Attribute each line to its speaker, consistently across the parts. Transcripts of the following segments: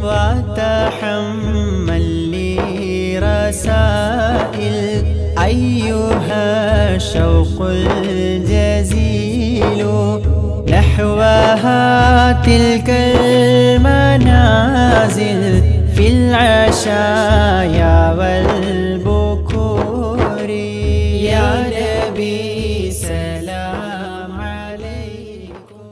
Speaker 1: وتحمل لي رسائل أيها الشوق الجزيل نحوها تلك المنازل في العشايا والبكور يا نبي سلام عليكم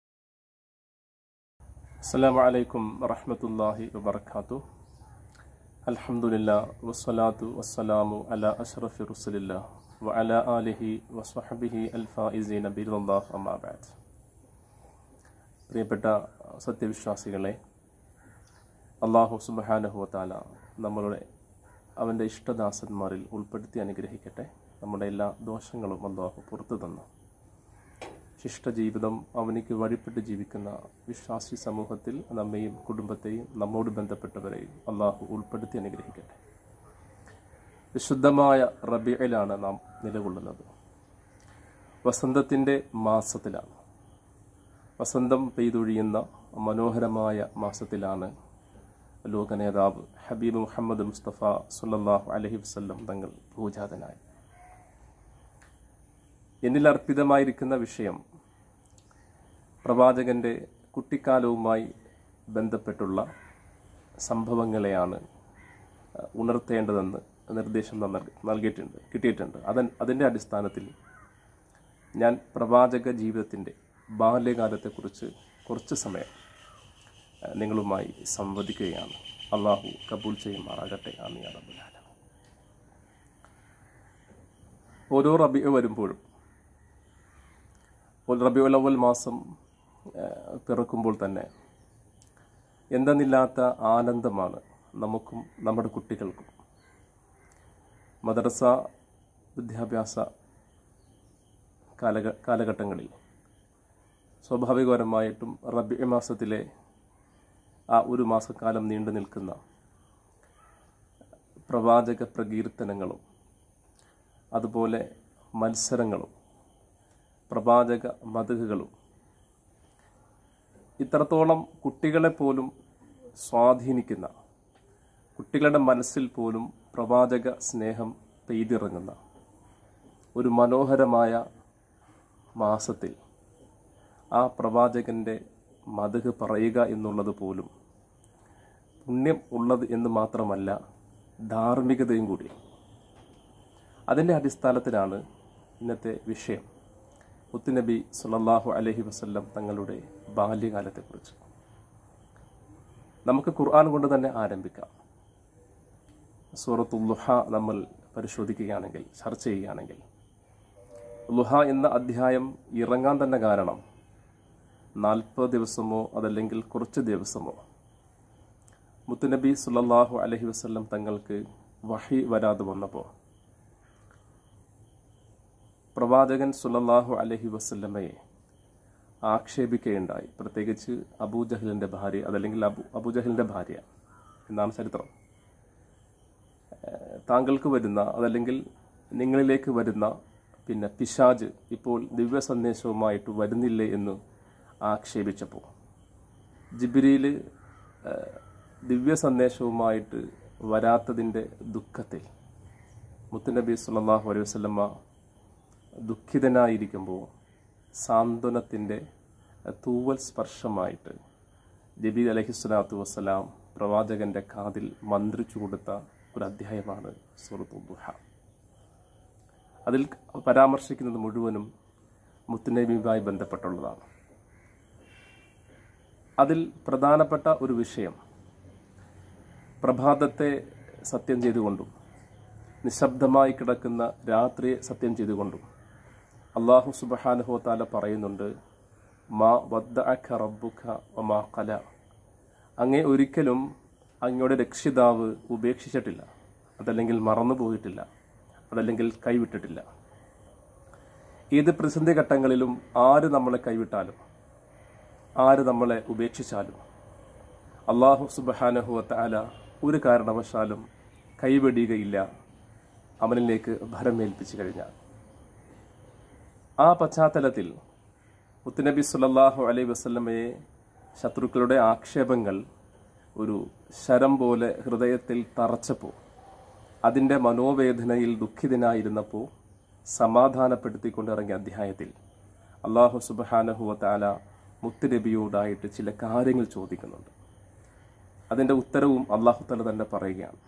Speaker 2: السلام عليكم ورحمة الله وبركاته الحمد لله والصلاة والسلام على أشرف رسل الله وعلى آله وصحبه الفائزين برضا الله أما بعد പ്രിയപ്പെട്ട സത്യവിശ്വാസികളെ അള്ളാഹു സുബഹാനഹുവത്താല നമ്മളുടെ അവൻ്റെ ഇഷ്ടദാസന്മാരിൽ ഉൾപ്പെടുത്തി അനുഗ്രഹിക്കട്ടെ നമ്മുടെ എല്ലാ ദോഷങ്ങളും അള്ളാഹു പുറത്തു തന്നു ശിഷ്ടജീവിതം അവനിക്ക് വഴിപ്പെട്ട് ജീവിക്കുന്ന വിശ്വാസി സമൂഹത്തിൽ നമ്മെയും കുടുംബത്തെയും നമ്മോട് ബന്ധപ്പെട്ടവരെയും അള്ളാഹു ഉൾപ്പെടുത്തി അനുഗ്രഹിക്കട്ടെ വിശുദ്ധമായ റബിയയിലാണ് നാം നിലകൊള്ളുന്നത് വസന്തത്തിൻ്റെ മാസത്തിലാണ് വസന്തം പെയ്തൊഴിയുന്ന മനോഹരമായ മാസത്തിലാണ് ലോക നേതാവ് ഹബീബ് മുഹമ്മദ് മുസ്തഫ സുല്ലാഹു അലഹി വസ്ല്ലം തങ്ങൾ പൂജാതനായി എന്നിൽ അർപ്പിതമായിരിക്കുന്ന വിഷയം പ്രവാചകന്റെ കുട്ടിക്കാലവുമായി ബന്ധപ്പെട്ടുള്ള സംഭവങ്ങളെയാണ് അഹ്, ഉണർത്തേണ്ടതെന്ന് നിർദ്ദേശം നൽ- നൽകിയിട്ടുണ്ട് കിട്ടിയിട്ടുണ്ട് അതൻ അതിൻ്റെ അടിസ്ഥാനത്തിൽ ഞാൻ പ്രവാചക ജീവിതത്തിൻ്റെ ബാല്യകാലത്തെക്കുറിച്ച് കുറച്ച് സമയം അഹ്, നിങ്ങളുമായി സംവദിക്കുകയാണ് അള്ളാഹു കബൂൽ ചെയ്യുമാറാകട്ടെ ആമി അറബുലാല ഓരോ റബി വരുമ്പോഴും ഒരു റബിയുൽ അവൽ മാസം ആ, പിറക്കുമ്പോൾ തന്നെ എന്തെന്നില്ലാത്ത ആനന്ദമാണ് നമുക്കും നമ്മുടെ കുട്ടികൾക്കും മദ്രസ വിദ്യാഭ്യാസ കാലഘ കാലഘട്ടങ്ങളിൽ സ്വാഭാവികപരമായിട്ടും റബി മാസത്തിലെ ആ ഒരു മാസക്കാലം നീണ്ടു നിൽക്കുന്ന പ്രവാചക പ്രകീർത്തനങ്ങളും അതുപോലെ മത്സരങ്ങളും പ്രവാചക മതകുകളും ഇത്രത്തോളം കുട്ടികളെ പോലും സ്വാധീനിക്കുന്ന കുട്ടികളുടെ മനസ്സിൽ പോലും പ്രവാചക സ്നേഹം പെയ്തിറങ്ങുന്ന ഒരു മനോഹരമായ മാസത്തിൽ ആ പ്രവാചകന്റെ മതക് പറയുക എന്നുള്ളത് പോലും പുണ്യം ഉള്ളത് എന്ന് മാത്രമല്ല ധാർമ്മികതയും കൂടി അതിൻ്റെ അടിസ്ഥാനത്തിലാണ് ഇന്നത്തെ വിഷയം മുത്തുനബി സുല്ലല്ലാഹു അലൈഹി വസല്ലം തങ്ങളുടെ ബാല്യകാലത്തെക്കുറിച്ച് നമുക്ക് ഖുർആൻ കൊണ്ട് തന്നെ ആരംഭിക്കാം സൂറത്തു ലുഹ നമ്മൾ പരിശോധിക്കുകയാണെങ്കിൽ ചർച്ച ചെയ്യുകയാണെങ്കിൽ ലുഹ എന്ന അധ്യായം ഇറങ്ങാൻ തന്നെ കാരണം നാൽപ്പത് ദിവസമോ അതല്ലെങ്കിൽ കുറച്ച് ദിവസമോ മുത്തുനബി സുല്ലല്ലാഹു അലൈഹി വസല്ലം തങ്ങൾക്ക് വഹി വരാതെ വന്നപ്പോൾ പ്രവാചകൻ സുല്ലല്ലാഹു അലൈഹി വസല്ലമയെ ആക്ഷേപിക്കുകയുണ്ടായി പ്രത്യേകിച്ച് അബൂജഹലിന്റെ ഭാര്യ അതല്ലെങ്കിൽ അബു അബൂജഹലിന്റെ ഭാര്യ എന്നാണ് ചരിത്രം ഏഹ് താങ്കൾക്ക് വരുന്ന അതല്ലെങ്കിൽ നിങ്ങളിലേക്ക് വരുന്ന പിന്നെ പിശാജ് ഇപ്പോൾ ദിവ്യ സന്ദേശവുമായിട്ട് വരുന്നില്ലേ എന്ന് ആക്ഷേപിച്ചപ്പോൾ ജിബിരിയിൽ ദിവ്യ സന്ദേശവുമായിട്ട് വരാത്തതിൻ്റെ ദുഃഖത്തിൽ മുത്തുനബി സുല്ലല്ലാഹു അലൈഹി വസല്ലമ്മ ദുഃഖിതനായിരിക്കുമ്പോൾ സാന്ത്വനത്തിൻ്റെ തൂവൽ സ്പർശമായിട്ട് ജബീർ അലഹിസ്വലാത്തു വസ്സലാം പ്രവാചകന്റെ കാതിൽ മന്ത്രിച്ചു കൊടുത്ത ഒരു അധ്യായമാണ് സൂറത്തു ദുഹ അതിൽ പരാമർശിക്കുന്നത് മുഴുവനും മുത്തുനബിയുമായി ബന്ധപ്പെട്ടുള്ളതാണ് അതിൽ പ്രധാനപ്പെട്ട ഒരു വിഷയം പ്രഭാതത്തെ സത്യം ചെയ്തുകൊണ്ടും നിശബ്ദമായി കിടക്കുന്ന രാത്രിയെ സത്യം ചെയ്തുകൊണ്ടും അള്ളാഹു സുബഹാനഹു താല പറയുന്നുണ്ട് മാ വദ്ദഅക റബ്ബുക വമാ ഖല അങ്ങേ ഒരിക്കലും അങ്ങയുടെ രക്ഷിതാവ് ഉപേക്ഷിച്ചിട്ടില്ല അതല്ലെങ്കിൽ മറന്നുപോയിട്ടില്ല അതല്ലെങ്കിൽ കൈവിട്ടിട്ടില്ല ഏത് പ്രതിസന്ധി ഘട്ടങ്ങളിലും ആര് നമ്മളെ കൈവിട്ടാലും ആര് നമ്മളെ ഉപേക്ഷിച്ചാലും അള്ളാഹു സുബഹാനഹു താല ഒരു കാരണവശാലും കൈവെടിയുകയില്ല അവനിലേക്ക് ഭരമേൽപ്പിച്ചു കഴിഞ്ഞാൽ ആ പശ്ചാത്തലത്തിൽ മുത്തുനബി സുല്ലല്ലാഹു അലൈഹി വസല്ലമയെ ശത്രുക്കളുടെ ആക്ഷേപങ്ങൾ ഒരു ശരം പോലെ ഹൃദയത്തിൽ തറച്ചപ്പോൾ അതിൻ്റെ മനോവേദനയിൽ ദുഃഖിതനായിരുന്നപ്പോൾ സമാധാനപ്പെടുത്തിക്കൊണ്ട് ഇറങ്ങിയ അധ്യായത്തിൽ അള്ളാഹു സുബാനഹുവ താല മുത്തുനബിയോടായിട്ട് ചില കാര്യങ്ങൾ ചോദിക്കുന്നുണ്ട് അതിൻ്റെ ഉത്തരവും അള്ളാഹു തല തന്നെ പറയുകയാണ്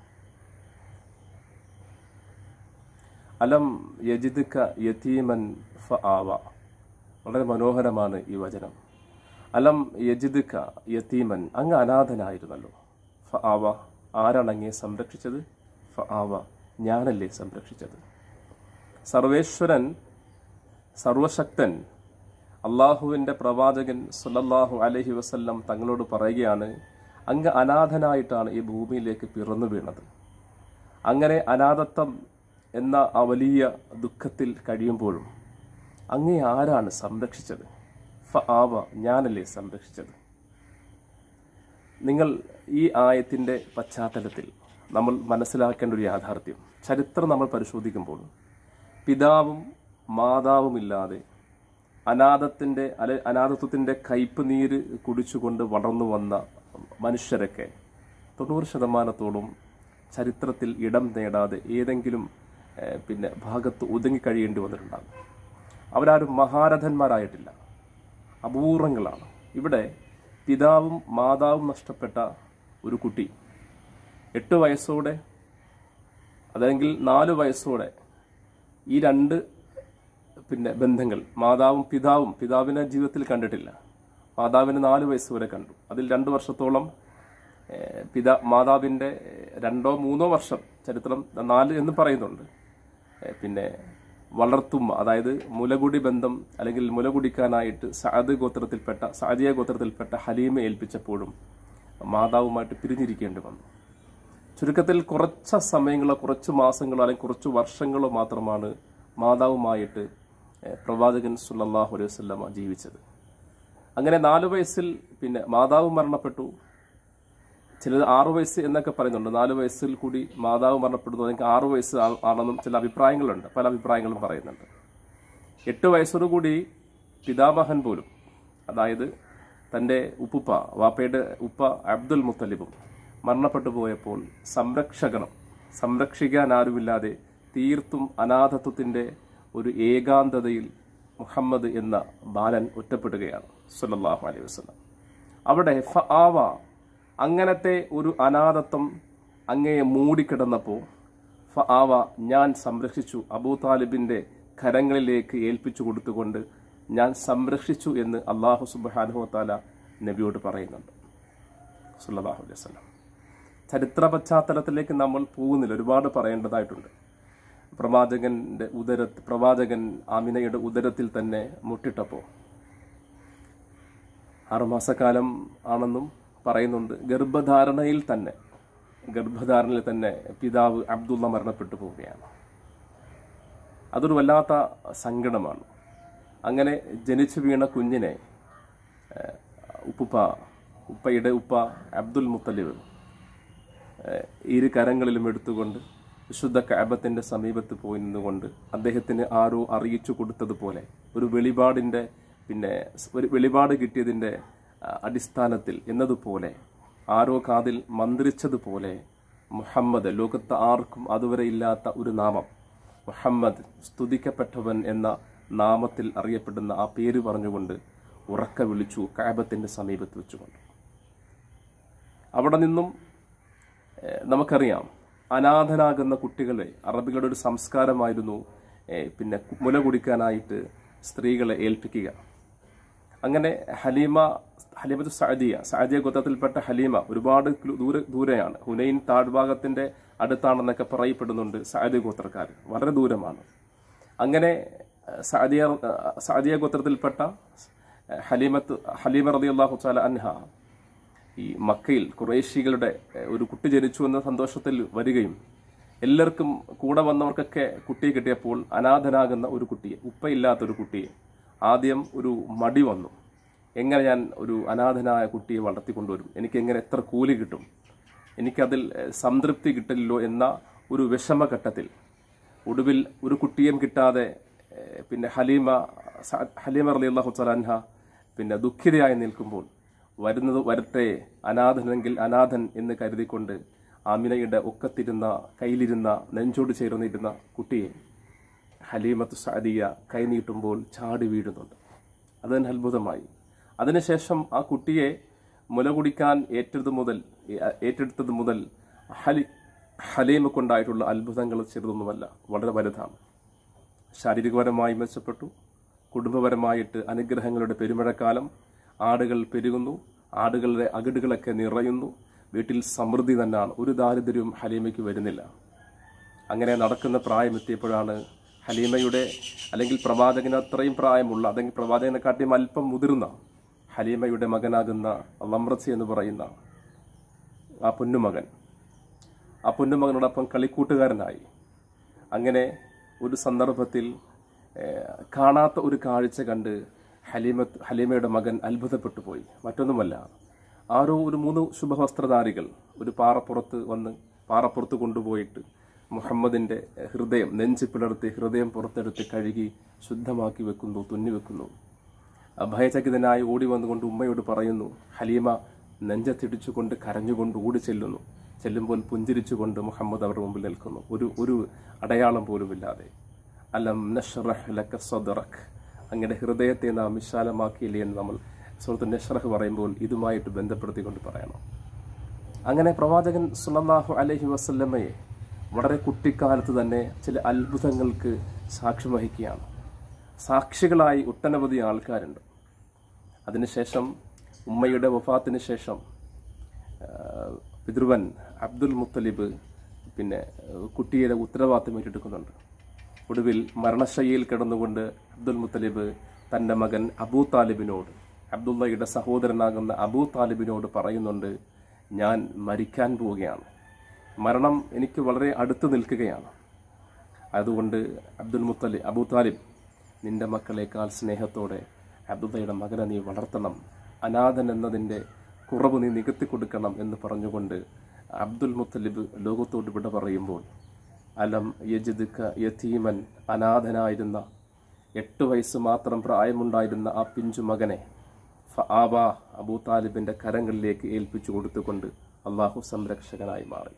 Speaker 2: അലം യജിദ്ക യതീമൻ ഫ ആവ വളരെ മനോഹരമാണ് ഈ വചനം അലം യജിദ്ക യതീമൻ അങ്ങ് അനാഥനായിരുന്നല്ലോ ഫ ആവ ആരാണ് അങ്ങയെ സംരക്ഷിച്ചത് ഫ ആവ ഞാനല്ലേ സംരക്ഷിച്ചത് സർവേശ്വരൻ സർവശക്തൻ അള്ളാഹുവിൻ്റെ പ്രവാചകൻ സുല്ലല്ലാഹു അലഹി വസല്ലം തങ്ങളോട് പറയുകയാണ് അങ്ങ് അനാഥനായിട്ടാണ് ഈ ഭൂമിയിലേക്ക് പിറന്നു വീണത് അങ്ങനെ അനാഥത്വം എന്ന ആ വലിയ ദുഃഖത്തിൽ കഴിയുമ്പോഴും അങ്ങേ ആരാണ് സംരക്ഷിച്ചത് ഫ ആവ ഞാനല്ലേ സംരക്ഷിച്ചത് നിങ്ങൾ ഈ ആയത്തിൻ്റെ പശ്ചാത്തലത്തിൽ നമ്മൾ മനസ്സിലാക്കേണ്ട ഒരു യാഥാർത്ഥ്യം ചരിത്രം നമ്മൾ പരിശോധിക്കുമ്പോൾ പിതാവും മാതാവുമില്ലാതെ അനാഥത്തിൻ്റെ അല്ലെ അനാഥത്വത്തിൻ്റെ കയ്പ് നീര് കുടിച്ചുകൊണ്ട് വളർന്നു വന്ന മനുഷ്യരൊക്കെ തൊണ്ണൂറ് ശതമാനത്തോളം ചരിത്രത്തിൽ ഇടം നേടാതെ ഏതെങ്കിലും ഏഹ്, പിന്നെ ഭാഗത്ത് ഒതുങ്ങിക്കഴിയേണ്ടി വന്നിട്ടുണ്ടാകും അവരാരും മഹാരഥന്മാരായിട്ടില്ല അപൂർവങ്ങളാണ് ഇവിടെ പിതാവും മാതാവും നഷ്ടപ്പെട്ട ഒരു കുട്ടി എട്ട് വയസ്സോടെ അല്ലെങ്കിൽ നാല് വയസ്സോടെ ഈ രണ്ട് പിന്നെ ബന്ധങ്ങൾ മാതാവും പിതാവും പിതാവിനെ ജീവിതത്തിൽ കണ്ടിട്ടില്ല മാതാവിന് നാല് വയസ്സ് വരെ കണ്ടു അതിൽ രണ്ട് വർഷത്തോളം ഏഹ്, പിതാ മാതാവിൻ്റെ ഏഹ്, രണ്ടോ മൂന്നോ വർഷം ചരിത്രം നാല് എന്ന് പറയുന്നുണ്ട് ഏഹ്, പിന്നെ വളർത്തുമ്മ അതായത് മുലകുടി ബന്ധം അല്ലെങ്കിൽ മുലകുടിക്കാനായിട്ട് സാദ് ഗോത്രത്തിൽപ്പെട്ട സാദിയ ഗോത്രത്തിൽപ്പെട്ട ഹലീമ ഏൽപ്പിച്ചപ്പോഴും മാതാവുമായിട്ട് പിരിഞ്ഞിരിക്കേണ്ടി വന്നു ചുരുക്കത്തിൽ കുറച്ച് സമയങ്ങളോ കുറച്ച് മാസങ്ങളോ അല്ലെങ്കിൽ കുറച്ച് വർഷങ്ങളോ മാത്രമാണ് മാതാവുമായിട്ട് ഏഹ്, പ്രവാചകൻ സുല്ലല്ലാഹു അലൈഹി വസല്ലമ ജീവിച്ചത് അങ്ങനെ നാല് വയസ്സിൽ പിന്നെ മാതാവ് മരണപ്പെട്ടു ചിലത് ആറു വയസ്സ് എന്നൊക്കെ പറയുന്നുണ്ട് നാല് വയസ്സിൽ കൂടി മാതാവ് മരണപ്പെടുന്നു അല്ലെങ്കിൽ ആറു വയസ്സ് ആ- ആണെന്നും ചില അഭിപ്രായങ്ങളുണ്ട് പല അഭിപ്രായങ്ങളും പറയുന്നുണ്ട് എട്ട് വയസ്സോടുകൂടി പിതാമഹൻ പോലും അതായത് തൻ്റെ ഉപ്പുപ്പ വാപ്പയുടെ ഉപ്പ അബ്ദുൽ മുത്തലിബും മരണപ്പെട്ടു പോയപ്പോൾ സംരക്ഷകണം സംരക്ഷിക്കാൻ ആരുമില്ലാതെ തീർത്തും അനാഥത്വത്തിൻ്റെ ഒരു ഏകാന്തതയിൽ മുഹമ്മദ് എന്ന ബാലൻ ഒറ്റപ്പെടുകയാണ് സല്ലല്ലാഹു അലൈഹി വസല്ലം അവിടെ ഫ ആവ അങ്ങനത്തെ ഒരു അനാഥത്വം അങ്ങയെ മൂടിക്കിടന്നപ്പോൾ ഫ ആവ ഞാൻ സംരക്ഷിച്ചു അബൂ താലിബിന്റെ കരങ്ങളിലേക്ക് ഏൽപ്പിച്ചു കൊടുത്തുകൊണ്ട് ഞാൻ സംരക്ഷിച്ചു എന്ന് അള്ളാഹു സുബ്ഹാനഹു താല നബിയോട് പറയുന്നുണ്ട് സുല്ലല്ലാഹു അലൈഹി വസല്ലം ചരിത്ര പശ്ചാത്തലത്തിലേക്ക് നമ്മൾ പോകുന്നില്ല ഒരുപാട് പറയേണ്ടതായിട്ടുണ്ട് പ്രവാചകന്റെ ഉദര പ്രവാചകൻ ആമിനയുടെ ഉദരത്തിൽ തന്നെ മുട്ടിട്ടപ്പോൾ ആറുമാസക്കാലം ആണെന്നും പറയുന്നുണ്ട് ഗർഭധാരണയിൽ തന്നെ ഗർഭധാരണയിൽ തന്നെ പിതാവ് അബ്ദുള്ള മരണപ്പെട്ടു പോവുകയാണ് അതൊരു വല്ലാത്ത സങ്കടമാണ് അങ്ങനെ ജനിച്ചു വീണ കുഞ്ഞിനെ ഏഹ്, ഉപ്പുപ്പ ഉപ്പയുടെ ഉപ്പ അബ്ദുൽ മുത്തലിബ് ഏഹ്, ഇരു കരങ്ങളിലും എടുത്തുകൊണ്ട് വിശുദ്ധ കാബത്തിന്റെ സമീപത്ത് പോയി നിന്നുകൊണ്ട് അദ്ദേഹത്തിന് ആരോ അറിയിച്ചു കൊടുത്തതുപോലെ ഒരു വെളിപാടിന്റെ പിന്നെ ഒരു വെളിപാട് കിട്ടിയതിന്റെ ആ, അടിസ്ഥാനത്തിൽ എന്നതുപോലെ ആരോ കാതിൽ മന്ത്രിച്ചതുപോലെ മുഹമ്മദ് ലോകത്ത് ആർക്കും അതുവരെ ഇല്ലാത്ത ഒരു നാമം മുഹമ്മദ് സ്തുതിക്കപ്പെട്ടവൻ എന്ന നാമത്തിൽ അറിയപ്പെടുന്ന ആ പേര് പറഞ്ഞുകൊണ്ട് ഉറക്ക വിളിച്ചു കാബത്തിന്റെ സമീപത്ത് വെച്ചുകൊണ്ട് അവിടെ നിന്നും ഏഹ്, നമുക്കറിയാം അനാഥനാകുന്ന കുട്ടികളെ അറബികളുടെ ഒരു സംസ്കാരമായിരുന്നു ഏഹ്, പിന്നെ മുല കുടിക്കാനായിട്ട് സ്ത്രീകളെ ഏൽപ്പിക്കുക അങ്ങനെ ഹലീമ ഹലീമത്ത് സഅദിയ സഅദിയ ഗോത്രത്തിൽപ്പെട്ട ഹലീമ ഒരുപാട് കിലോ- ദൂരെ ദൂരെയാണ് ഹുനൈൻ താഴ്ഭാഗത്തിന്റെ അടുത്താണെന്നൊക്കെ പറയപ്പെടുന്നുണ്ട് സഅദിയ ഗോത്രക്കാർ വളരെ ദൂരമാണ് അങ്ങനെ ഏഹ്, സഅദിയ ഏഹ്, സഅദിയ ഗോത്രത്തിൽപ്പെട്ട ഏഹ്, ഹലീമത്ത് ഹലീമ റളിയല്ലാഹു തആല അൻഹ ഈ മക്കയിൽ കുറേശികളുടെ ഏഹ്, ഒരു കുട്ടി ജനിച്ചു എന്ന സന്തോഷത്തിൽ വരികയും എല്ലാവർക്കും കൂടെ വന്നവർക്കൊക്കെ കുട്ടിയെ കിട്ടിയപ്പോൾ അനാഥനാകുന്ന ഒരു കുട്ടിയെ ഉപ്പയില്ലാത്ത ഒരു കുട്ടിയെ ആദ്യം ഒരു മടി വന്നു എങ്ങനെ ഞാൻ ഒരു അനാഥനായ കുട്ടിയെ വളർത്തിക്കൊണ്ടുവരും എനിക്ക് എങ്ങനെ എത്ര കൂലി കിട്ടും എനിക്കതിൽ ഏഹ്, സംതൃപ്തി കിട്ടില്ലല്ലോ എന്ന ഒരു വിഷമഘട്ടത്തിൽ ഒടുവിൽ ഒരു കുട്ടിയും കിട്ടാതെ ഏഹ്, പിന്നെ ഹലീമ സ- ഹലീമ റളിയല്ലാഹു തആല അൻഹ പിന്നെ ദുഃഖിതയായി നിൽക്കുമ്പോൾ വരുന്നത് വരട്ടെ അനാഥനെങ്കിൽ അനാഥൻ എന്ന് കരുതിക്കൊണ്ട് ആമിനയുടെ ഒക്കത്തിരുന്ന കയ്യിലിരുന്ന നെഞ്ചോട് ചേർന്നിരുന്ന കുട്ടിയെ ഹലീമത്ത് സാദിയ കൈനീട്ടുമ്പോൾ ചാടി വീഴുന്നുണ്ട് അത് തന്നെ അത്ഭുതമായി അതിനുശേഷം ആ കുട്ടിയെ മുല കുടിക്കാൻ ഏറ്റത് മുതൽ ഏറ്റെടുത്തത് മുതൽ ഹലി ഹലീമ കൊണ്ടായിട്ടുള്ള അത്ഭുതങ്ങൾ ചെറുതൊന്നുമല്ല വളരെ വലുതാണ് ശാരീരികപരമായി മെച്ചപ്പെട്ടു കുടുംബപരമായിട്ട് അനുഗ്രഹങ്ങളുടെ പെരുമഴക്കാലം ആടുകൾ പെരുകുന്നു ആടുകളുടെ അകിടുകളൊക്കെ നിറയുന്നു വീട്ടിൽ സമൃദ്ധി തന്നെയാണ് ഒരു ദാരിദ്ര്യവും ഹലീമയ്ക്ക് വരുന്നില്ല അങ്ങനെ നടക്കുന്ന പ്രായം എത്തിയപ്പോഴാണ് ഹലീമയുടെ അല്ലെങ്കിൽ പ്രവാചകന് അത്രയും പ്രായമുള്ള അല്ലെങ്കിൽ പ്രവാചകനെക്കാട്ടിയും അല്പം മുതിർന്ന ഹലീമയുടെ മകനാകുന്ന ലമ്രസി എന്ന് പറയുന്ന ആ പൊന്നുമകൻ ആ പൊന്നുമകനോടൊപ്പം കളിക്കൂട്ടുകാരനായി അങ്ങനെ ഒരു സന്ദർഭത്തിൽ ഏഹ്, കാണാത്ത ഒരു കാഴ്ച കണ്ട് ഹലീമ ഹലീമയുടെ മകൻ അത്ഭുതപ്പെട്ടു പോയി മറ്റൊന്നുമല്ല ആരോ ഒരു മൂന്ന് ശുഭവസ്ത്രധാരികൾ ഒരു പാറപ്പുറത്ത് വന്ന് പാറപ്പുറത്ത് കൊണ്ടുപോയിട്ട് മുഹമ്മദിന്റെ ഹൃദയം നെഞ്ച് പിളർത്തി ഹൃദയം പുറത്തെടുത്ത് കഴുകി ശുദ്ധമാക്കി വെക്കുന്നു തുന്നി വെക്കുന്നു ഭയചകിതനായി ഓടി വന്നുകൊണ്ട് ഉമ്മയോട് പറയുന്നു ഹലീമ നെഞ്ചത്തിടിച്ചുകൊണ്ട് കരഞ്ഞുകൊണ്ട് ഓടി ചെല്ലുന്നു ചെല്ലുമ്പോൾ പുഞ്ചിരിച്ചുകൊണ്ട് മുഹമ്മദ് അവരുടെ മുമ്പിൽ നിൽക്കുന്നു ഒരു ഒരു അടയാളം പോലുമില്ലാതെ അലം നഷ്റഹ് ലക സദ്റക് അങ്ങയുടെ ഹൃദയത്തെ നാം വിശാലമാക്കിയില്ലേ എന്ന് നമ്മൾ സുഹൃത്ത് നഷ്റഹ് പറയുമ്പോൾ ഇതുമായിട്ട് ബന്ധപ്പെടുത്തിക്കൊണ്ട് പറയണം അങ്ങനെ പ്രവാചകൻ സുല്ലല്ലാഹു അലൈഹി വസല്ലമയെ വളരെ കുട്ടിക്കാലത്ത് തന്നെ ചില അത്ഭുതങ്ങൾക്ക് സാക്ഷ്യം വഹിക്കുകയാണ് സാക്ഷികളായി ഒട്ടനവധി ആൾക്കാരുണ്ട് അതിനുശേഷം ഉമ്മയുടെ വഫാത്തിന് ശേഷം ആ, പിതൃവൻ അബ്ദുൽ മുത്തലിബ് പിന്നെ ആ, കുട്ടിയുടെ ഉത്തരവാദിത്തം ഏറ്റെടുക്കുന്നുണ്ട് ഒടുവിൽ മരണശയ്യയിൽ കിടന്നുകൊണ്ട് അബ്ദുൽ മുത്തലിബ് തൻ്റെ മകൻ അബൂ താലിബിനോട് അബ്ദുള്ളയുടെ സഹോദരനാകുന്ന അബൂ താലിബിനോട് പറയുന്നുണ്ട് ഞാൻ മരിക്കാൻ പോവുകയാണ് മരണം എനിക്ക് വളരെ അടുത്ത് നിൽക്കുകയാണ് അതുകൊണ്ട് അബ്ദുൽ മുത്തലി അബൂ താലിബ് നിന്റെ മക്കളെക്കാൾ സ്നേഹത്തോടെ അബ്ദുള്ളയുടെ മകനെ നീ വളർത്തണം അനാഥൻ എന്നതിൻ്റെ കുറവ് നീ നികത്തി കൊടുക്കണം എന്ന് പറഞ്ഞുകൊണ്ട് അബ്ദുൽ മുത്തലിബ് ലോകത്തോട് വിട പറയുമ്പോൾ അലം യജിദ്ക യതീമൻ അനാഥനായിരുന്ന എട്ട് വയസ്സ് മാത്രം പ്രായമുണ്ടായിരുന്ന ആ പിഞ്ചു മകനെ ഫആബ അബൂ താലിബിന്റെ കരങ്ങളിലേക്ക് ഏൽപ്പിച്ചു കൊടുത്തുകൊണ്ട് അള്ളാഹു സംരക്ഷകനായി മാറി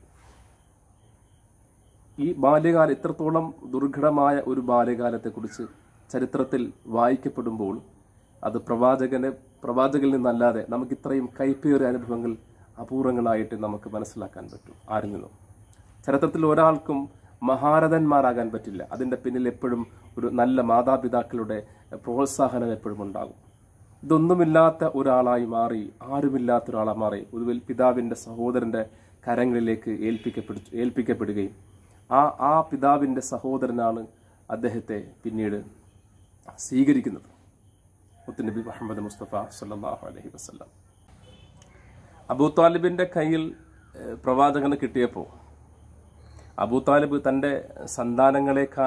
Speaker 2: ഈ ബാല്യകാലം ഇത്രത്തോളം ദുർഘടമായ ഒരു ബാല്യകാലത്തെക്കുറിച്ച് ചരിത്രത്തിൽ വായിക്കപ്പെടുമ്പോൾ അത് പ്രവാചകനെ പ്രവാചകനിൽ നിന്നല്ലാതെ നമുക്ക് ഇത്രയും കൈപ്പേറിയ അനുഭവങ്ങൾ അപൂർവങ്ങളായിട്ട് നമുക്ക് മനസ്സിലാക്കാൻ പറ്റും ആരിൽ നിന്നും ചരിത്രത്തിൽ ഒരാൾക്കും മഹാരഥന്മാരാകാൻ പറ്റില്ല അതിൻ്റെ പിന്നിൽ എപ്പോഴും ഒരു നല്ല മാതാപിതാക്കളുടെ പ്രോത്സാഹനം എപ്പോഴും ഉണ്ടാകും ഇതൊന്നുമില്ലാത്ത ഒരാളായി മാറി ആരുമില്ലാത്ത ഒരാളായി മാറി ഒടുവിൽ പിതാവിൻ്റെ സഹോദരൻ്റെ കരങ്ങളിലേക്ക് ഏൽപ്പിക്കപ്പെടു ഏൽപ്പിക്കപ്പെടുകയും ആ ആ പിതാവിൻ്റെ സഹോദരനാണ് അദ്ദേഹത്തെ പിന്നീട് സ്വീകരിക്കുന്നത് മുത്തുനബി മുഹമ്മദ് മുസ്തഫ സല്ലല്ലാഹു അലൈഹി വസല്ലം അബൂ താലിബിന്റെ കയ്യിൽ ഏഹ്, പ്രവാചകന് കിട്ടിയപ്പോൾ അബൂ താലിബ് തൻ്റെ സന്താനങ്ങളെക്കാൾ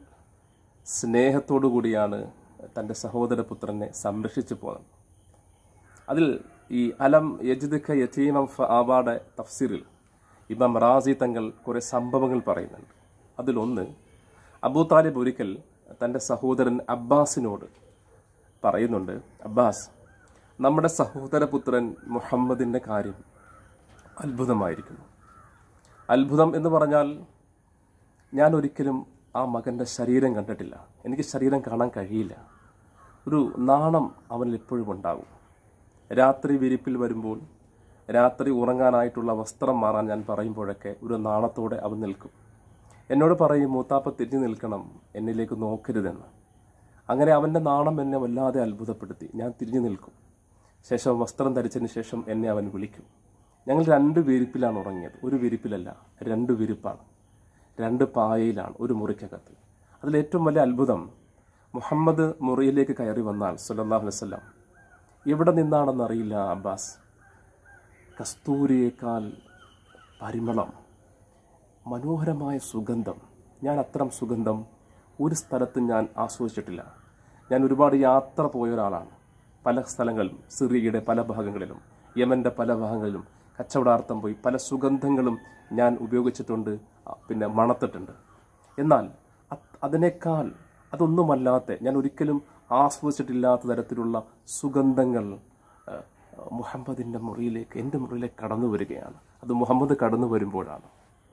Speaker 2: സ്നേഹത്തോടു കൂടിയാണ് തൻ്റെ സഹോദരപുത്രനെ സംരക്ഷിച്ചു പോകുന്നത് അതിൽ ഈ അലം യജിദ്ക യതീമം ആവാടെ തഫ്സീറിൽ ഇമാം റാസി തങ്ങൾ കുറെ സംഭവങ്ങൾ പറയുന്നുണ്ട് അതിലൊന്ന് അബൂ താലിബ് ഒരിക്കൽ തൻ്റെ സഹോദരൻ അബ്ബാസിനോട് പറയുന്നുണ്ട് അബ്ബാസ് നമ്മുടെ സഹോദരപുത്രൻ മുഹമ്മദിൻ്റെ കാര്യം അത്ഭുതമായിരിക്കുന്നു അത്ഭുതം എന്ന് പറഞ്ഞാൽ ഞാൻ ഒരിക്കലും ആ മകൻ്റെ ശരീരം കണ്ടിട്ടില്ല എനിക്ക് ശരീരം കാണാൻ കഴിയില്ല ഒരു നാണം അവനിൽ എപ്പോഴും ഉണ്ടാകും രാത്രി വിരിപ്പിൽ വരുമ്പോൾ രാത്രി ഉറങ്ങാനായിട്ടുള്ള വസ്ത്രം മാറാൻ ഞാൻ പറയുമ്പോഴൊക്കെ ഒരു നാണത്തോടെ അവൻ നിൽക്കും എന്നോട് പറയും മൂത്താപ്പ തിരിഞ്ഞു നിൽക്കണം എന്നിലേക്ക് നോക്കരുതെന്ന് അങ്ങനെ അവൻ്റെ നാണം എന്നെ വല്ലാതെ അത്ഭുതപ്പെടുത്തി ഞാൻ തിരിഞ്ഞു നിൽക്കും ശേഷം വസ്ത്രം ധരിച്ചതിന് ശേഷം എന്നെ അവൻ വിളിക്കും ഞങ്ങൾ രണ്ട് വിരിപ്പിലാണ് ഉറങ്ങിയത് ഒരു വിരിപ്പിലല്ല രണ്ട് വിരിപ്പാണ് രണ്ട് പായയിലാണ് ഒരു മുറിക്കകത്ത് അതിലേറ്റവും വലിയ അത്ഭുതം മുഹമ്മദ് മുറിയിലേക്ക് കയറി വന്നാൽ സല്ലല്ലാഹു അലൈഹി വസല്ലം എവിടെ നിന്നാണെന്നറിയില്ല അബ്ബാസ് കസ്തൂരിയേക്കാൾ പരിമളം മനോഹരമായ സുഗന്ധം ഞാൻ അത്തരം സുഗന്ധം ഒരു സ്ഥലത്തും ഞാൻ ആസ്വദിച്ചിട്ടില്ല ഞാൻ ഒരുപാട് യാത്ര പോയ ഒരാളാണ് പല സ്ഥലങ്ങളിലും സിറിയയുടെ പല ഭാഗങ്ങളിലും യമന്റെ പല ഭാഗങ്ങളിലും കച്ചവടാർത്ഥം പോയി പല സുഗന്ധങ്ങളും ഞാൻ ഉപയോഗിച്ചിട്ടുണ്ട് ആ, പിന്നെ മണത്തിട്ടുണ്ട് എന്നാൽ അത് അതിനേക്കാൾ അതൊന്നുമല്ലാത്ത ഞാൻ ഒരിക്കലും ആസ്വദിച്ചിട്ടില്ലാത്ത തരത്തിലുള്ള സുഗന്ധങ്ങൾ ആ, മുഹമ്മദിൻ്റെ മുറിയിലേക്ക് എൻ്റെ മുറിയിലേക്ക് കടന്നു വരികയാണ് അത് മുഹമ്മദ് കടന്നു വരുമ്പോഴാണ്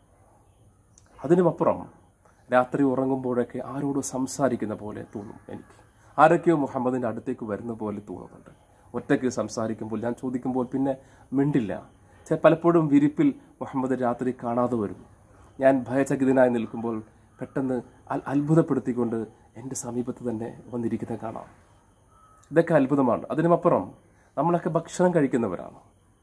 Speaker 2: അതിനുമപ്പുറം രാത്രി ഉറങ്ങുമ്പോഴൊക്കെ ആരോട് സംസാരിക്കുന്ന പോലെ തോന്നും എനിക്ക് ആരൊക്കെയോ മുഹമ്മദിൻ്റെ അടുത്തേക്ക് വരുന്ന പോലെ തോന്നുന്നുണ്ട് ഒറ്റയ്ക്ക് സംസാരിക്കുമ്പോൾ ഞാൻ ചോദിക്കുമ്പോൾ പിന്നെ മിണ്ടില്ല ചെ- പലപ്പോഴും വിരിപ്പിൽ മുഹമ്മദ് രാത്രി കാണാതെ വരും ഞാൻ ഭയചകിതനായി നിൽക്കുമ്പോൾ പെട്ടെന്ന് അൽ- അത്ഭുതപ്പെടുത്തിക്കൊണ്ട് എൻ്റെ സമീപത്ത് തന്നെ വന്നിരിക്കുന്നത് കാണാം ഇതൊക്കെ അത്ഭുതമാണ് അതിനുമപ്പുറം നമ്മളൊക്കെ ഭക്ഷണം കഴിക്കുന്നവരാണ്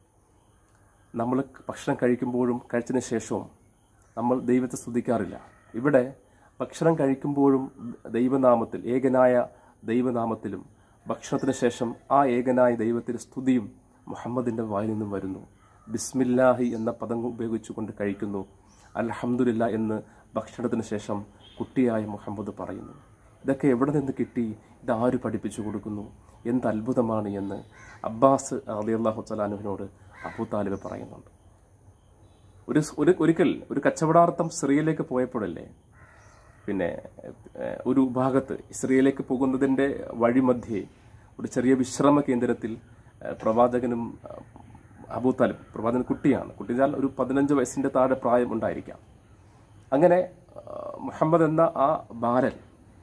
Speaker 2: നമ്മൾ ഭക്ഷണം കഴിക്കുമ്പോഴും കഴിച്ചതിന് ശേഷവും നമ്മൾ ദൈവത്തെ സ്തുതിക്കാറില്ല ഇവിടെ ഭക്ഷണം കഴിക്കുമ്പോഴും ദൈവനാമത്തിൽ ഏകനായ ദൈവനാമത്തിലും ഭക്ഷണത്തിന് ശേഷം ആ ഏകനായ ദൈവത്തിൻ്റെ സ്തുതിയും മുഹമ്മദിൻ്റെ വായിൽ നിന്നും വരുന്നു ബിസ്മില്ലാഹി എന്ന പദം ഉപയോഗിച്ചുകൊണ്ട് കഴിക്കുന്നു അൽഹംദുലില്ല എന്ന് ഭക്ഷണത്തിന് ശേഷം കുട്ടിയായ മുഹമ്മദ് പറയുന്നു ഇതൊക്കെ എവിടെ നിന്ന് കിട്ടി ഇതാര് പഠിപ്പിച്ചു കൊടുക്കുന്നു എന്ത് അത്ഭുതമാണ് എന്ന് അബ്ബാസ് അലി അള്ളാഹു സലാനുവിനോട് അബൂ താലിബ് പറയുന്നുണ്ട് ഒരു ഒരു ഒരിക്കൽ ഒരു കച്ചവടാർത്ഥം സിറിയയിലേക്ക് പോയപ്പോഴല്ലേ പിന്നെ ഏഹ്, ഒരു ഭാഗത്ത് ഇസ്രയേലിലേക്ക് പോകുന്നതിൻ്റെ വഴിമധ്യേ ഒരു ചെറിയ വിശ്രമ കേന്ദ്രത്തിൽ ഏഹ്, പ്രവാചകനും ഏഹ്, അബൂ താലിബ് പ്രവാചകൻ കുട്ടിയാണ് കുട്ടിയാൽ ഒരു പതിനഞ്ച് വയസ്സിൻ്റെ താഴെ പ്രായം ഉണ്ടായിരിക്കാം അങ്ങനെ ഏഹ്, മുഹമ്മദ് എന്ന ആ ബാലൻ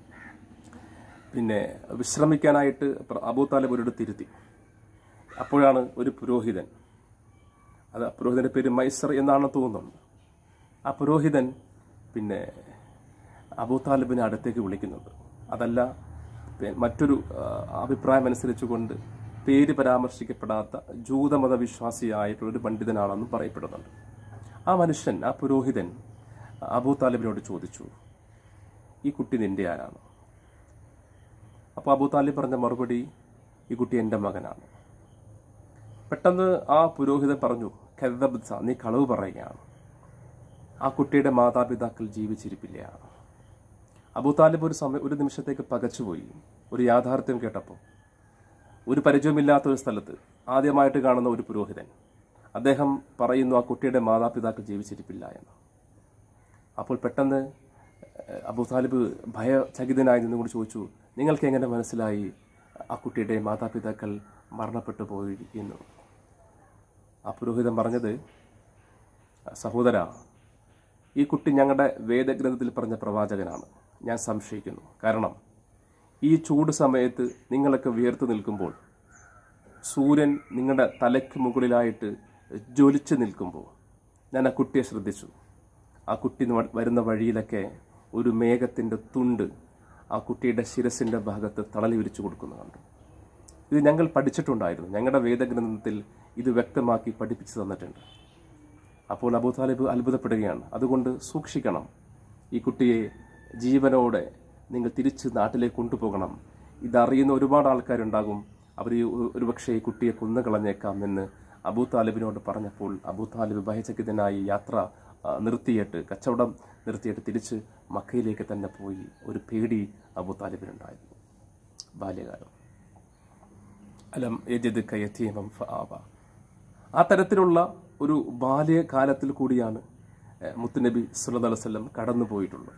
Speaker 2: പിന്നെ വിശ്രമിക്കാനായിട്ട് പ്ര- അബൂ താലിബ് ഒരിടത്ത് ഇരുത്തി അപ്പോഴാണ് ഒരു പുരോഹിതൻ അത് ആ പുരോഹിതന്റെ പേര് മൈസർ എന്നാണ് തോന്നുന്നത് ആ പുരോഹിതൻ പിന്നെ അബൂ താലിബിനെ അടുത്തേക്ക് വിളിക്കുന്നുണ്ട് അതല്ല പി- മറ്റൊരു ആ, അഭിപ്രായം അനുസരിച്ചുകൊണ്ട് പേര് പരാമർശിക്കപ്പെടാത്ത ജൂതമത വിശ്വാസിയായിട്ടുള്ള ഒരു പണ്ഡിതനാണെന്നും പറയപ്പെടുന്നുണ്ട് ആ മനുഷ്യൻ ആ പുരോഹിതൻ അബൂ താലിബിനോട് ചോദിച്ചു ഈ കുട്ടി നിന്റെ ആരാണ് അപ്പോൾ അബൂ താലിബ് പറഞ്ഞ മറുപടി ഈ കുട്ടി എൻ്റെ മകനാണ് പെട്ടെന്ന് ആ പുരോഹിതൻ പറഞ്ഞു കെദബ്സ നീ കളവ് പറയുകയാണ് ആ കുട്ടിയുടെ മാതാപിതാക്കൾ ജീവിച്ചിരിപ്പില്ല അബൂ താലിബ് ഒരു സമയം ഒരു നിമിഷത്തേക്ക് പകച്ചുപോയി ഒരു യാഥാർത്ഥ്യം കേട്ടപ്പോൾ ഒരു പരിചയമില്ലാത്ത ഒരു സ്ഥലത്ത് ആദ്യമായിട്ട് കാണുന്ന ഒരു പുരോഹിതൻ അദ്ദേഹം പറയുന്നു ആ കുട്ടിയുടെ മാതാപിതാക്കൾ ജീവിച്ചിരിപ്പില്ല എന്ന് അപ്പോൾ പെട്ടെന്ന് ഏഹ്, അബൂ താലിബ് ഭയചകിതനായി നിന്നുകൊണ്ട് ചോദിച്ചു നിങ്ങൾക്ക് എങ്ങനെ മനസ്സിലായി ആ കുട്ടിയുടെ മാതാപിതാക്കൾ മരണപ്പെട്ടു പോയി എന്ന് ആ പുരോഹിതൻ പറഞ്ഞത് സഹോദര ഈ കുട്ടി ഞങ്ങളുടെ വേദഗ്രന്ഥത്തിൽ പറഞ്ഞ പ്രവാചകനാണ് ഞാൻ സംശയിക്കുന്നു കാരണം ഈ ചൂട് സമയത്ത് നിങ്ങളൊക്കെ വിയർത്ത് നിൽക്കുമ്പോൾ സൂര്യൻ നിങ്ങളുടെ തലയ്ക്ക് മുകളിലായിട്ട് ജ്വലിച്ച് നിൽക്കുമ്പോൾ ഞാൻ ആ കുട്ടിയെ ശ്രദ്ധിച്ചു ആ കുട്ടി ന- വരുന്ന വഴിയിലൊക്കെ ഒരു മേഘത്തിൻ്റെ തുണ്ട് ആ കുട്ടിയുടെ ശിരസിൻ്റെ ഭാഗത്ത് തളലി വിരിച്ചു കൊടുക്കുന്നു കണ്ടു ഇത് ഞങ്ങൾ പഠിച്ചിട്ടുണ്ടായിരുന്നു ഞങ്ങളുടെ വേദഗ്രന്ഥത്തിൽ ഇത് വ്യക്തമാക്കി പഠിപ്പിച്ചു തന്നിട്ടുണ്ട് അപ്പോൾ അബൂ താലിബ് അത്ഭുതപ്പെടുകയാണ് അതുകൊണ്ട് സൂക്ഷിക്കണം ഈ കുട്ടിയെ ജീവനോടെ നിങ്ങൾ തിരിച്ച് നാട്ടിലേക്ക് കൊണ്ടുപോകണം ഇതറിയുന്ന ഒരുപാട് ആൾക്കാരുണ്ടാകും അവർ ഈ ഒരു- ഒരുപക്ഷേ ഈ കുട്ടിയെ കൊന്നുകളഞ്ഞേക്കാം എന്ന് അബൂ താലിബിനോട് പറഞ്ഞപ്പോൾ അബൂ താലിബ് ഭയചകിതനായി യാത്ര ആ, നിർത്തിയിട്ട് കച്ചവടം നിർത്തിയിട്ട് തിരിച്ച് മക്കയിലേക്ക് തന്നെ പോയി ഒരു പേടി അബൂ താലിബിനുണ്ടായിരുന്നു ബാല്യകാലം അലം യജിദ് കയത്തീമം ഫആവ ആ തരത്തിലുള്ള ഒരു ബാല്യകാലത്തിൽ കൂടിയാണ് ഏഹ്, മുത്തുനബി സല്ലല്ലാഹു അലൈഹി വസല്ലം കടന്നു പോയിട്ടുള്ളത്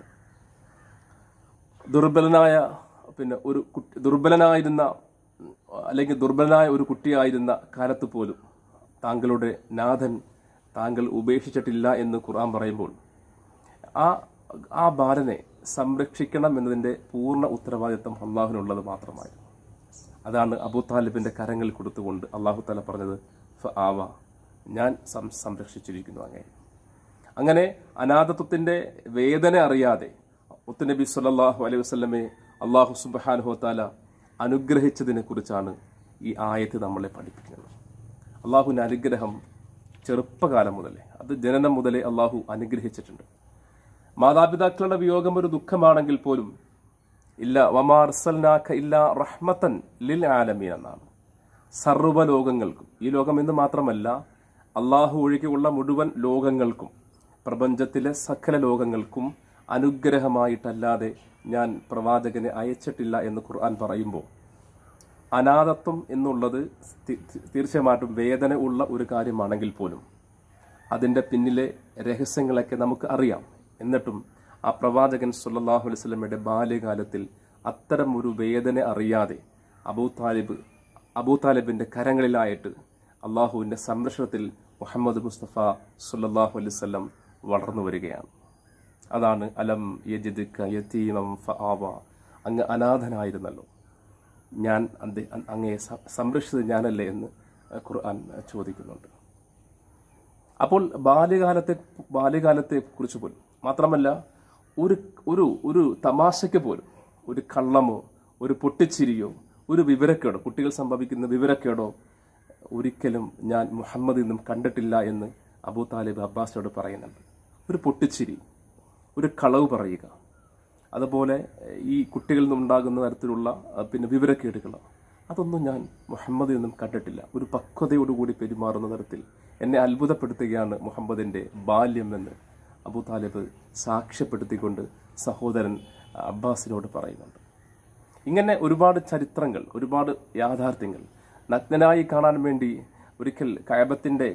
Speaker 2: ദുർബലനായ പിന്നെ ഒരു കുട്ടി ദുർബലനായിരുന്ന ഉം, അല്ലെങ്കിൽ ദുർബലനായ ഒരു കുട്ടിയായിരുന്ന കാലത്ത് പോലും താങ്കളുടെ നാഥൻ താങ്കൾ ഉപേക്ഷിച്ചിട്ടില്ല എന്ന് ഖുർആൻ പറയുമ്പോൾ ആ ആ ബാലനെ സംരക്ഷിക്കണം എന്നതിൻ്റെ പൂർണ്ണ ഉത്തരവാദിത്വം അള്ളാഹുവിനുള്ളത് മാത്രമായിരുന്നു അതാണ് അബൂ താലിബിന്റെ കരങ്ങളിൽ കൊടുത്തുകൊണ്ട് അള്ളാഹു താല പറഞ്ഞത് "ഫ ആവ ഞാൻ സം സംരക്ഷിച്ചിരിക്കുന്നു അങ്ങനെ അങ്ങനെ അനാഥത്വത്തിന്റെ വേദന അറിയാതെ മുത്തുനബി സല്ലല്ലാഹു അലൈഹി വസല്ലമെ അള്ളാഹു സുബ്ഹാനഹു താല അനുഗ്രഹിച്ചതിനെ കുറിച്ചാണ് ഈ ആയത്ത് നമ്മളെ പഠിപ്പിക്കുന്നത് അള്ളാഹുവിൻ്റെ അനുഗ്രഹം ചെറുപ്പകാലം മുതലേ അത് ജനനം മുതലേ അള്ളാഹു അനുഗ്രഹിച്ചിട്ടുണ്ട് മാതാപിതാക്കളുടെ വിയോഗം ഒരു ദുഃഖമാണെങ്കിൽ പോലും ഇല്ല വമാർസൽനാക്ക ഇല്ല റഹ്മത്തൻ ലിൽ ആലമീൻ എന്നാണ് സർവ്വ ലോകങ്ങൾക്കും ഈ ലോകം എന്ന് മാത്രമല്ല അള്ളാഹു ഒഴികെയുള്ള മുഴുവൻ ലോകങ്ങൾക്കും പ്രപഞ്ചത്തിലെ സകല ലോകങ്ങൾക്കും അനുഗ്രഹമായിട്ടല്ലാതെ ഞാൻ പ്രവാചകനെ അയച്ചിട്ടില്ല എന്ന് ഖുർആൻ പറയുമ്പോൾ അനാഥത്വം എന്നുള്ളത് തി- തി- തീർച്ചയായിട്ടും വേദന ഉള്ള ഒരു കാര്യമാണെങ്കിൽ പോലും അതിൻ്റെ പിന്നിലെ രഹസ്യങ്ങളൊക്കെ നമുക്ക് അറിയാം എന്നിട്ടും ആ പ്രവാചകൻ സല്ലല്ലാഹു അലൈഹി വസല്ലമയുടെ ബാല്യകാലത്തിൽ അത്തരം ഒരു വേദന അറിയാതെ അബൂ താലിബ് അബൂ താലിബിൻ്റെ കരങ്ങളിലായിട്ട് അള്ളാഹുവിൻ്റെ സംരക്ഷണത്തിൽ മുഹമ്മദ് മുസ്തഫ സുല്ലല്ലാഹു അലൈഹി വസല്ലം വളർന്നു വരികയാണ് അതാണ് അലം യജിദ്ക യതീമം ഫആവ അങ്ങ് അനാഥനായിരുന്നല്ലോ ഞാൻ അന്തെ- അങ്ങയെ സ- സംരക്ഷിച്ചത് ഞാനല്ലേ എന്ന് ഖുർആൻ ചോദിക്കുന്നുണ്ട് അപ്പോൾ ബാല്യകാലത്തെ ബാല്യകാലത്തെ കുറിച്ച് പോലും മാത്രമല്ല ഒരു ഒരു ഒരു തമാശയ്ക്ക് പോലും ഒരു കള്ളമോ ഒരു പൊട്ടിച്ചിരിയോ ഒരു വിവരക്കേടോ കുട്ടികൾ സംഭവിക്കുന്ന വിവരക്കേടോ ഒരിക്കലും ഞാൻ മുഹമ്മദ് നിന്നും കണ്ടിട്ടില്ല എന്ന് അബൂ താലിബ് അബ്ബാസിനോട് പറയുന്നുണ്ട് ഒരു പൊട്ടിച്ചിരി ഒരു കളവ് പറയുക അതുപോലെ ഏഹ്, ഈ കുട്ടികളിൽ നിന്നുണ്ടാകുന്ന തരത്തിലുള്ള അഹ്, പിന്നെ വിവരക്കേടുകൾ അതൊന്നും ഞാൻ മുഹമ്മദിൽ നിന്നും കണ്ടിട്ടില്ല ഒരു പക്വതയോടുകൂടി പെരുമാറുന്ന തരത്തിൽ എന്നെ അത്ഭുതപ്പെടുത്തുകയാണ് മുഹമ്മദിന്റെ ബാല്യം എന്ന് അബൂ താലിബ് സാക്ഷ്യപ്പെടുത്തിക്കൊണ്ട് സഹോദരൻ അബ്ബാസിനോട് പറയുന്നുണ്ട് ഇങ്ങനെ ഒരുപാട് ചരിത്രങ്ങൾ ഒരുപാട് യാഥാർത്ഥ്യങ്ങൾ നഗ്നനായി കാണാൻ വേണ്ടി ഒരിക്കൽ കയബത്തിന്റെ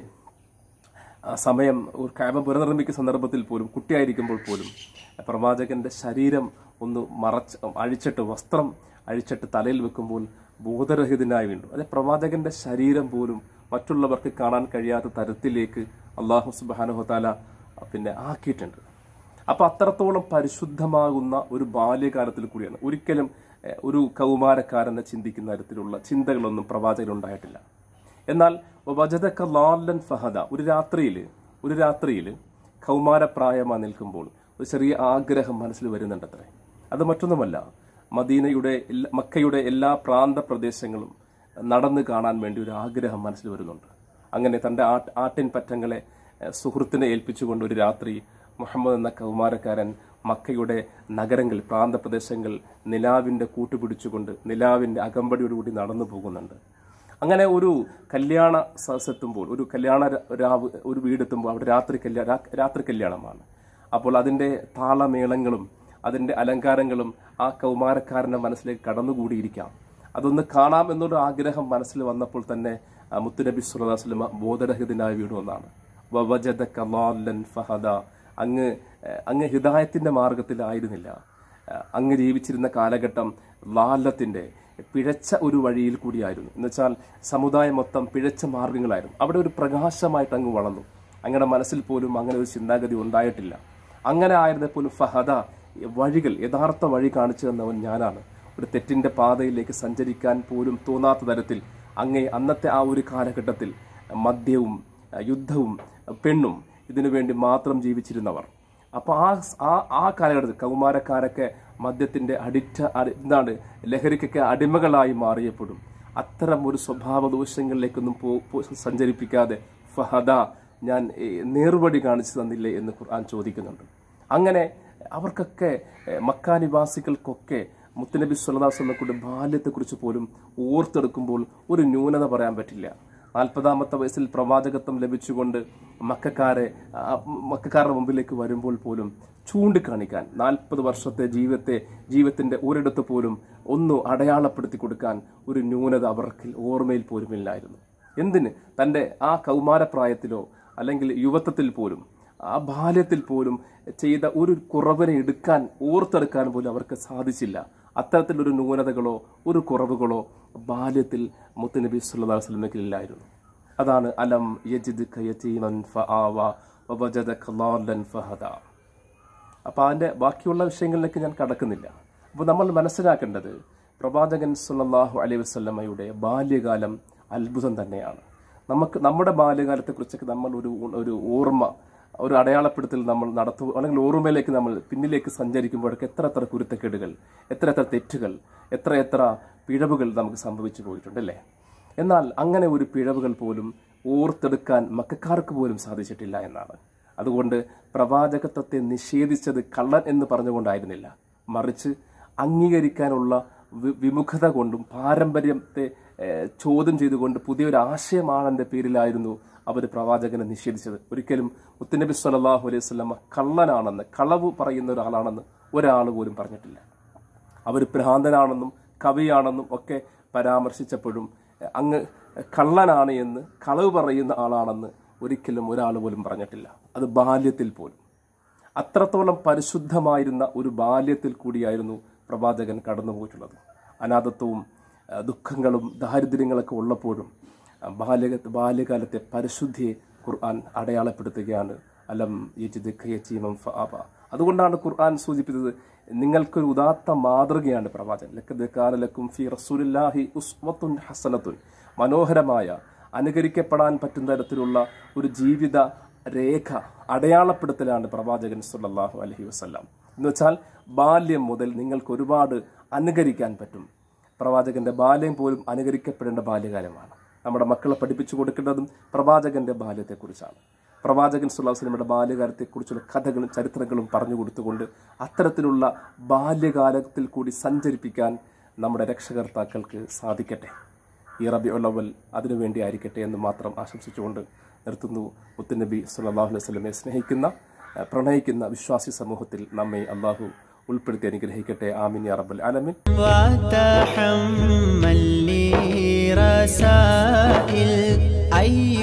Speaker 2: ആ സമയം ഒരു കയബ പുനർനിർമ്മിക്കുന്ന സന്ദർഭത്തിൽ പോലും കുട്ടിയായിരിക്കുമ്പോൾ പോലും പ്രവാചകന്റെ ശരീരം ഒന്ന് മറച്ച് അഴിച്ചിട്ട് വസ്ത്രം അഴിച്ചിട്ട് തലയിൽ വെക്കുമ്പോൾ ബോധരഹിതനായി വീണ്ടു അതെ പ്രവാചകന്റെ ശരീരം പോലും മറ്റുള്ളവർക്ക് കാണാൻ കഴിയാത്ത തരത്തിലേക്ക് അള്ളാഹു സുബാനുഹത്താല പിന്നെ ആക്കിയിട്ടുണ്ട് അപ്പൊ അത്രത്തോളം പരിശുദ്ധമാകുന്ന ഒരു ബാല്യകാലത്തിൽ കൂടിയാണ് ഒരിക്കലും എഹ്, ഒരു കൗമാരക്കാരനെ ചിന്തിക്കുന്ന തരത്തിലുള്ള ചിന്തകളൊന്നും പ്രവാചകനുണ്ടായിട്ടില്ല എന്നാൽ വജദക്ക ലാലൻ ഫഹദ ഒരു രാത്രിയിൽ ഒരു രാത്രിയിൽ കൗമാരപ്രായമായി നിൽക്കുമ്പോൾ ഒരു ചെറിയ ആഗ്രഹം മനസ്സിൽ വരുന്നുണ്ടത്രേ അത് മറ്റൊന്നുമല്ല മദീനയുടെ എല്ലാ- മക്കയുടെ എല്ലാ പ്രാന്ത പ്രദേശങ്ങളും നടന്നു കാണാൻ വേണ്ടി ഒരു ആഗ്രഹം മനസ്സിൽ വരുന്നുണ്ട് അങ്ങനെ തന്റെ ആട്ട് ആട്ടിൻ പറ്റങ്ങളെ എഹ്, സുഹൃത്തിനെ ഏൽപ്പിച്ചുകൊണ്ട് ഒരു രാത്രി മുഹമ്മദ് എന്ന കൗമാരക്കാരൻ മക്കയുടെ നഗരങ്ങൾ പ്രാന്തപ്രദേശങ്ങൾ നിലാവിന്റെ കൂട്ടുപിടിച്ചുകൊണ്ട് നിലാവിന്റെ അകമ്പടിയോടുകൂടി നടന്നു പോകുന്നുണ്ട് അങ്ങനെ ഒരു കല്യാണ സദസ്സെത്തുമ്പോൾ ഒരു കല്യാണ ര- രാവ് ഒരു വീടെത്തുമ്പോൾ അവിടെ രാത്രി കല്യാണ രാത്രി കല്യാണമാണ് അപ്പോൾ അതിന്റെ താളമേളങ്ങളും അതിന്റെ അലങ്കാരങ്ങളും ആ കൗമാരക്കാരന്റെ മനസ്സിലേക്ക് കടന്നുകൂടിയിരിക്കാം അതൊന്ന് കാണാം എന്നൊരു ആഗ്രഹം മനസ്സിൽ വന്നപ്പോൾ തന്നെ ആ മുത്തുനബി സുല്ലാ വസ്ലമ ബോധരഹിതനായി വീണു എന്നാണ് വവജദക ളാല്ലൻ ഫഹദ അങ്ങ് ഏഹ്, അങ്ങ് ഹിദായത്തിന്റെ മാർഗത്തിലായിരുന്നില്ല ഏഹ്, അങ്ങ് ജീവിച്ചിരുന്ന കാലഘട്ടം ലാലത്തിന്റെ പിഴച്ച ഒരു വഴിയിൽ കൂടിയായിരുന്നു എന്നുവെച്ചാൽ സമുദായം മൊത്തം പിഴച്ച മാർഗങ്ങളായിരുന്നു അവിടെ ഒരു പ്രകാശമായിട്ട് അങ്ങ് വളർന്നു അങ്ങയുടെ മനസ്സിൽ പോലും അങ്ങനെ ഒരു ചിന്താഗതി ഉണ്ടായിട്ടില്ല അങ്ങനെ ആയിരുന്നപ്പോലും ഫഹദ വഴികൾ യഥാർത്ഥ വഴി കാണിച്ചു തന്നവൻ ഞാനാണ് ഒരു തെറ്റിന്റെ പാതയിലേക്ക് സഞ്ചരിക്കാൻ പോലും തോന്നാത്ത തരത്തിൽ അങ്ങേ അന്നത്തെ ആ ഒരു കാലഘട്ടത്തിൽ മദ്യവും അഹ് യുദ്ധവും അഹ് പെണ്ണും ഇതിനു വേണ്ടി മാത്രം ജീവിച്ചിരുന്നവർ അപ്പൊ ആ ആ ആ കാലഘട്ടത്തിൽ കൗമാരക്കാരൊക്കെ മദ്യത്തിന്റെ അഡിക്റ്റ അടി- എന്താണ് ലഹരിക്കൊക്കെ അടിമകളായി മാറിയപ്പോഴും അത്തരം ഒരു സ്വഭാവ ദോഷങ്ങളിലേക്കൊന്നും പോ- പോ- സഞ്ചരിപ്പിക്കാതെ ഫഹദ ഞാൻ ഏ, നേർവഴി കാണിച്ചു തന്നില്ലേ എന്ന് ഖുർആൻ ചോദിക്കുന്നുണ്ട് അങ്ങനെ അവർക്കൊക്കെ ഏ, മക്കാ നിവാസികൾക്കൊക്കെ മുത്തനബി സ്വല്ലാസ്വലിനെ കൊണ്ട് ബാല്യത്തെക്കുറിച്ച് പോലും ഓർത്തെടുക്കുമ്പോൾ ഒരു ന്യൂനത പറയാൻ പറ്റില്ല നാൽപ്പതാമത്തെ വയസ്സിൽ പ്രവാചകത്വം ലഭിച്ചുകൊണ്ട് മക്കാരെ മക്കാരുടെ മുമ്പിലേക്ക് വരുമ്പോൾ പോലും ചൂണ്ടിക്കാണിക്കാൻ നാൽപ്പത് വർഷത്തെ ജീവിതത്തെ ജീവിതത്തിന്റെ ഒരിടത്ത് പോലും ഒന്ന് അടയാളപ്പെടുത്തി കൊടുക്കാൻ ഒരു ന്യൂനത അവർക്ക് ഓർമ്മയിൽ പോലും ഇല്ലായിരുന്നു എന്തിന് തന്റെ ആ കൗമാരപ്രായത്തിലോ അല്ലെങ്കിൽ യുവത്വത്തിൽ പോലും ആ ബാല്യത്തിൽ പോലും ചെയ്ത ഒരു കുറവിനെ എടുക്കാൻ ഓർത്തെടുക്കാൻ പോലും അവർക്ക് സാധിച്ചില്ല അത്തരത്തിലൊരു ന്യൂനതകളോ ഒരു കുറവുകളോ ബാല്യത്തിൽ മുത്തനബി സല്ലല്ലാഹു അലൈഹി വസല്ലമയ്ക്ക് ഇല്ലായിരുന്നു അതാണ് അലം യജിദ് യതീമൻ ഫആവ വവജദക ളാല്ലൻ ഫഹദ അപ്പോൾ അതിൻ്റെ ബാക്കിയുള്ള വിഷയങ്ങളിലേക്ക് ഞാൻ കടക്കുന്നില്ല അപ്പോൾ നമ്മൾ മനസ്സിലാക്കേണ്ടത് പ്രവാചകൻ സല്ലല്ലാഹു അലൈഹി വസല്ലമയുടെ ബാല്യകാലം അത്ഭുതം തന്നെയാണ് നമുക്ക് നമ്മുടെ ബാല്യകാലത്തെക്കുറിച്ചൊക്കെ നമ്മൾ ഒരു ഒരു ഓർമ്മ ഒരു അടയാളപ്പെടുത്തൽ നമ്മൾ നടത്തു അല്ലെങ്കിൽ ഓർമ്മയിലേക്ക് നമ്മൾ പിന്നിലേക്ക് സഞ്ചരിക്കുമ്പോഴൊക്കെ എത്ര എത്ര കുരുത്തക്കേടുകൾ എത്ര എത്ര തെറ്റുകൾ എത്ര എത്ര പിഴവുകൾ നമുക്ക് സംഭവിച്ചു പോയിട്ടുണ്ട് അല്ലേ എന്നാൽ അങ്ങനെ ഒരു പിഴവുകൾ പോലും ഓർത്തെടുക്കാൻ മക്കാർക്ക് പോലും സാധിച്ചിട്ടില്ല എന്നാണ് അതുകൊണ്ട് പ്രവാചകത്വത്തെ നിഷേധിച്ചത് കള്ളൻ എന്ന് പറഞ്ഞുകൊണ്ടായിരുന്നില്ല മറിച്ച് അംഗീകരിക്കാനുള്ള വി- വിമുഖത കൊണ്ടും പാരമ്പര്യത്തെ ഏഹ്, ചോദ്യം ചെയ്തുകൊണ്ട് പുതിയൊരു ആശയമാണെന്റെ പേരിലായിരുന്നു അവർ പ്രവാചകനെ നിഷേധിച്ചത് ഒരിക്കലും മുത്തുനബി സല്ലല്ലാഹു അലൈഹി വസല്ലമ കള്ളനാണെന്ന് കളവ് പറയുന്ന ഒരാളാണെന്ന് ഒരാൾ പോലും പറഞ്ഞിട്ടില്ല അവർ ഭ്രാന്തനാണെന്നും കവിയാണെന്നും ഒക്കെ പരാമർശിച്ചപ്പോഴും എഹ്, അങ്ങ് കള്ളനാണ് എന്ന് കളവ് പറയുന്ന ആളാണെന്ന് ഒരിക്കലും ഒരാൾ പോലും പറഞ്ഞിട്ടില്ല അത് ബാല്യത്തിൽ പോലും അത്രത്തോളം പരിശുദ്ധമായിരുന്ന ഒരു ബാല്യത്തിൽ കൂടിയായിരുന്നു പ്രവാചകൻ കടന്നുപോയിട്ടുള്ളത് അനാഥത്വവും ആ, ദുഃഖങ്ങളും ദാരിദ്ര്യങ്ങളൊക്കെ ഉള്ളപ്പോഴും ആ, ബാല്യ ബാല്യകാലത്തെ പരിശുദ്ധിയെ ഖുർആൻ അടയാളപ്പെടുത്തുകയാണ് അലം യജിദ് ഖയചീമം ഫആബ അതുകൊണ്ടാണ് ഖുർആൻ സൂചിപ്പിച്ചത് നിങ്ങൾക്കൊരു ഉദാത്ത മാതൃകയാണ് പ്രവാചകൻ ലക്കത് കാലലക്കും ഫി റസൂലില്ലാഹി ഉസ്വത്തുൻ ഹസനത്തുൻ മനോഹരമായ അനുകരിക്കപ്പെടാൻ പറ്റുന്ന തരത്തിലുള്ള ഒരു ജീവിത രേഖ അടയാളപ്പെടുത്തലാണ് പ്രവാചകൻ സല്ലല്ലാഹു അലൈഹി വസല്ലം എന്ന് വെച്ചാൽ ബാല്യം മുതൽ നിങ്ങൾക്ക് ഒരുപാട് അനുകരിക്കാൻ പറ്റും പ്രവാചകന്റെ ബാല്യം പോലും അനുകരിക്കപ്പെടേണ്ട ബാല്യകാലമാണ് നമ്മുടെ മക്കളെ പഠിപ്പിച്ചു കൊടുക്കേണ്ടതും പ്രവാചകന്റെ ബാല്യത്തെക്കുറിച്ചാണ് പ്രവാചകൻ സുല്ലാ വസ്ലമിയുടെ ബാല്യകാലത്തെക്കുറിച്ചുള്ള കഥകളും ചരിത്രങ്ങളും പറഞ്ഞു കൊടുത്തുകൊണ്ട് അത്തരത്തിലുള്ള ബാല്യകാലത്തിൽ കൂടി സഞ്ചരിപ്പിക്കാൻ നമ്മുടെ രക്ഷകർത്താക്കൾക്ക് സാധിക്കട്ടെ ഈ റബി ഉള്ളവൽ അതിനുവേണ്ടി ആയിരിക്കട്ടെ എന്ന് മാത്രം ആശംസിച്ചുകൊണ്ട് നിർത്തുന്നു മുത്തുനബി സല്ലല്ലാഹു അലൈഹി വസല്ലമയെ സ്നേഹിക്കുന്ന ഏഹ്, പ്രണയിക്കുന്ന വിശ്വാസി സമൂഹത്തിൽ നമ്മെ അള്ളാഹു ഉൾപ്പെടുത്തി അനുഗ്രഹിക്കട്ടെ ആമീൻ യാ റബ്ബൽ ആലമീൻ
Speaker 1: وتحمل لي رسائل أي